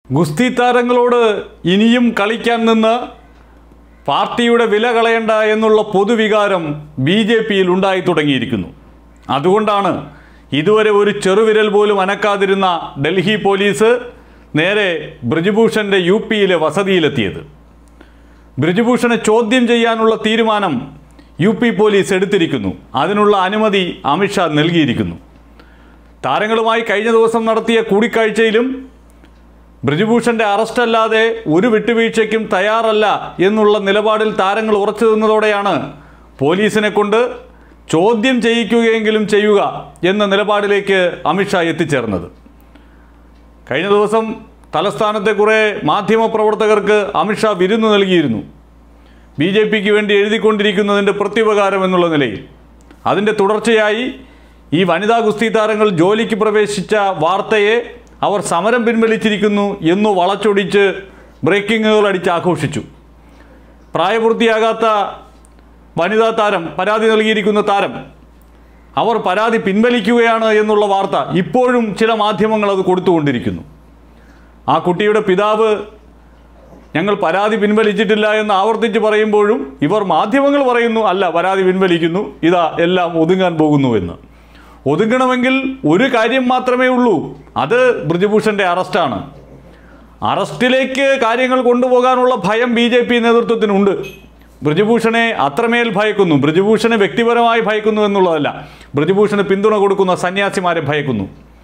ഗുസ്തി താരങ്ങളോട് ഇനിയും കളിക്കാൻ നിന്ന് പാർട്ടിയുടെ വില കളയണ്ട എന്നുള്ള പൊതുവികാരം ബി ജെ പിയിൽ ഉണ്ടായി തുടങ്ങിയിരിക്കുന്നു അതുകൊണ്ടാണ് ഇതുവരെ ഒരു ചെറുവിരൽ പോലും അനക്കാതിരുന്ന ഡൽഹി പോലീസ് നേരെ ബ്രിജുഭൂഷൻ്റെ യു പിയിലെ വസതിയിലെത്തിയത് ബ്രിജുഭൂഷണെ ചോദ്യം ചെയ്യാനുള്ള തീരുമാനം യു പി പോലീസ് എടുത്തിരിക്കുന്നു അതിനുള്ള അനുമതി അമിത്ഷാ നൽകിയിരിക്കുന്നു താരങ്ങളുമായി കഴിഞ്ഞ ദിവസം നടത്തിയ കൂടിക്കാഴ്ചയിലും ബ്രിജുഭൂഷന്റെ അറസ്റ്റ് അല്ലാതെ ഒരു വിട്ടുവീഴ്ചയ്ക്കും തയ്യാറല്ല എന്നുള്ള നിലപാടിൽ താരങ്ങൾ ഉറച്ചു നിന്നതോടെയാണ് പോലീസിനെ കൊണ്ട് ചോദ്യം ചെയ്യിക്കുകയെങ്കിലും ചെയ്യുക എന്ന നിലപാടിലേക്ക് അമിത്ഷാ എത്തിച്ചേർന്നത് കഴിഞ്ഞ ദിവസം തലസ്ഥാനത്തെ കുറേ മാധ്യമപ്രവർത്തകർക്ക് അമിത്ഷാ വിരുന്ന് നൽകിയിരുന്നു ബി ജെ പിക്ക് വേണ്ടി എഴുതിക്കൊണ്ടിരിക്കുന്നതിൻ്റെ പ്രത്യുപകാരം എന്നുള്ള നിലയിൽ അതിൻ്റെ തുടർച്ചയായി ഈ വനിതാ ഗുസ്തി താരങ്ങൾ ജോലിക്ക് പ്രവേശിച്ച വാർത്തയെ അവർ സമരം പിൻവലിച്ചിരിക്കുന്നു എന്ന് വളച്ചൊടിച്ച് ബ്രേക്കിങ്ങുകൾ അടിച്ച് ആഘോഷിച്ചു പ്രായപൂർത്തിയാകാത്ത വനിതാ താരം പരാതി നൽകിയിരിക്കുന്ന താരം അവർ പരാതി പിൻവലിക്കുകയാണ് എന്നുള്ള വാർത്ത ഇപ്പോഴും ചില മാധ്യമങ്ങൾ അത് കൊടുത്തുകൊണ്ടിരിക്കുന്നു ആ കുട്ടിയുടെ പിതാവ് ഞങ്ങൾ പരാതി പിൻവലിച്ചിട്ടില്ല എന്ന് ആവർത്തിച്ച് പറയുമ്പോഴും ഇവർ മാധ്യമങ്ങൾ പറയുന്നു അല്ല പരാതി പിൻവലിക്കുന്നു ഇതാ എല്ലാം ഒതുങ്ങാൻ പോകുന്നു എന്ന് ഒതുങ്ങണമെങ്കിൽ ഒരു കാര്യം മാത്രമേ ഉള്ളൂ അത് ബ്രിജഭൂഷന്റെ അറസ്റ്റാണ് അറസ്റ്റിലേക്ക് കാര്യങ്ങൾ കൊണ്ടുപോകാനുള്ള ഭയം ബി ജെ പി നേതൃത്വത്തിനുണ്ട് ബ്രിജഭൂഷണെ അത്രമേൽ ഭയക്കുന്നു ബ്രിജഭൂഷണെ വ്യക്തിപരമായി ഭയക്കുന്നു എന്നുള്ളതല്ല ബ്രിജഭൂഷണ് പിന്തുണ കൊടുക്കുന്ന സന്യാസിമാരെ ഭയക്കുന്നു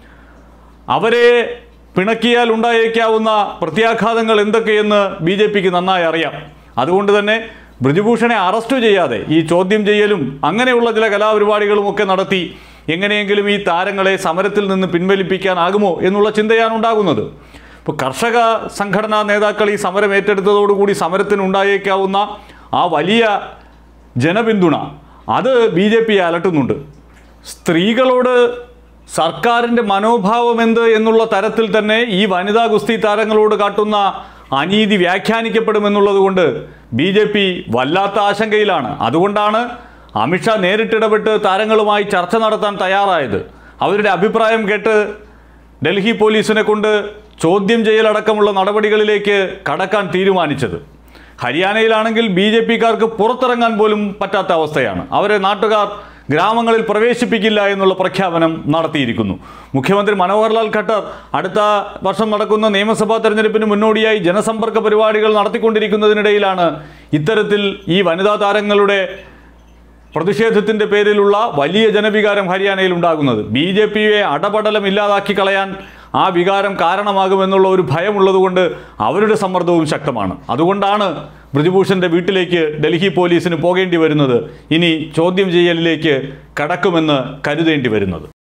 അവരെ പിണക്കിയാൽ ഉണ്ടായേക്കാവുന്ന പ്രത്യാഘാതങ്ങൾ എന്തൊക്കെയെന്ന് ബി ജെ പിക്ക് നന്നായി അറിയാം അതുകൊണ്ട് തന്നെ ബ്രിജഭൂഷണെ അറസ്റ്റ് ചെയ്യാതെ ഈ ചോദ്യം ചെയ്യലും അങ്ങനെയുള്ള ചില കലാപരിപാടികളും ഒക്കെ നടത്തി എങ്ങനെയെങ്കിലും ഈ താരങ്ങളെ സമരത്തിൽ നിന്ന് പിൻവലിപ്പിക്കാനാകുമോ എന്നുള്ള ചിന്തയാണ് ഉണ്ടാകുന്നത് ഇപ്പോൾ കർഷക സംഘടനാ നേതാക്കൾ ഈ സമരം ഏറ്റെടുത്തതോടുകൂടി സമരത്തിനുണ്ടായേക്കാവുന്ന ആ വലിയ ജനപിന്തുണ അത് ബി ജെ പി അലട്ടുന്നുണ്ട് സ്ത്രീകളോട് സർക്കാരിൻ്റെ മനോഭാവം എന്ത് എന്നുള്ള തരത്തിൽ തന്നെ ഈ വനിതാ ഗുസ്തി താരങ്ങളോട് കാട്ടുന്ന അനീതി വ്യാഖ്യാനിക്കപ്പെടുമെന്നുള്ളത് കൊണ്ട് ബി ജെ പി വല്ലാത്ത ആശങ്കയിലാണ് അതുകൊണ്ടാണ് അമിത്ഷാ നേരിട്ടിടപെട്ട് താരങ്ങളുമായി ചർച്ച നടത്താൻ തയ്യാറായത് അവരുടെ അഭിപ്രായം കേട്ട് ഡൽഹി പോലീസിനെ കൊണ്ട് ചോദ്യം ചെയ്യലടക്കമുള്ള നടപടികളിലേക്ക് കടക്കാൻ തീരുമാനിച്ചത് ഹരിയാനയിലാണെങ്കിൽ ബി ജെ പിക്കാർക്ക് പുറത്തിറങ്ങാൻ പോലും പറ്റാത്ത അവസ്ഥയാണ് അവരെ നാട്ടുകാർ ഗ്രാമങ്ങളിൽ പ്രവേശിപ്പിക്കില്ല എന്നുള്ള പ്രഖ്യാപനം നടത്തിയിരിക്കുന്നു മുഖ്യമന്ത്രി മനോഹർലാൽ ഖട്ടർ അടുത്ത വർഷം നടക്കുന്ന നിയമസഭാ തെരഞ്ഞെടുപ്പിന് മുന്നോടിയായി ജനസമ്പർക്ക പരിപാടികൾ നടത്തിക്കൊണ്ടിരിക്കുന്നതിനിടയിലാണ് ഇത്തരത്തിൽ ഈ വനിതാ താരങ്ങളുടെ പ്രതിഷേധത്തിൻ്റെ പേരിലുള്ള വലിയ ജനവികാരം ഹരിയാനയിൽ ഉണ്ടാകുന്നത് ബി ജെ പിയെ അടപടലം ഇല്ലാതാക്കി കളയാൻ ആ വികാരം കാരണമാകുമെന്നുള്ള ഒരു ഭയമുള്ളതുകൊണ്ട് അവരുടെ സമ്മർദ്ദവും ശക്തമാണ് അതുകൊണ്ടാണ് ബ്രിജഭൂഷന്റെ വീട്ടിലേക്ക് ഡൽഹി പോലീസിന് പോകേണ്ടി വരുന്നത് ഇനി ചോദ്യം ചെയ്യലിലേക്ക് കടക്കുമെന്ന് കരുതേണ്ടി വരുന്നത്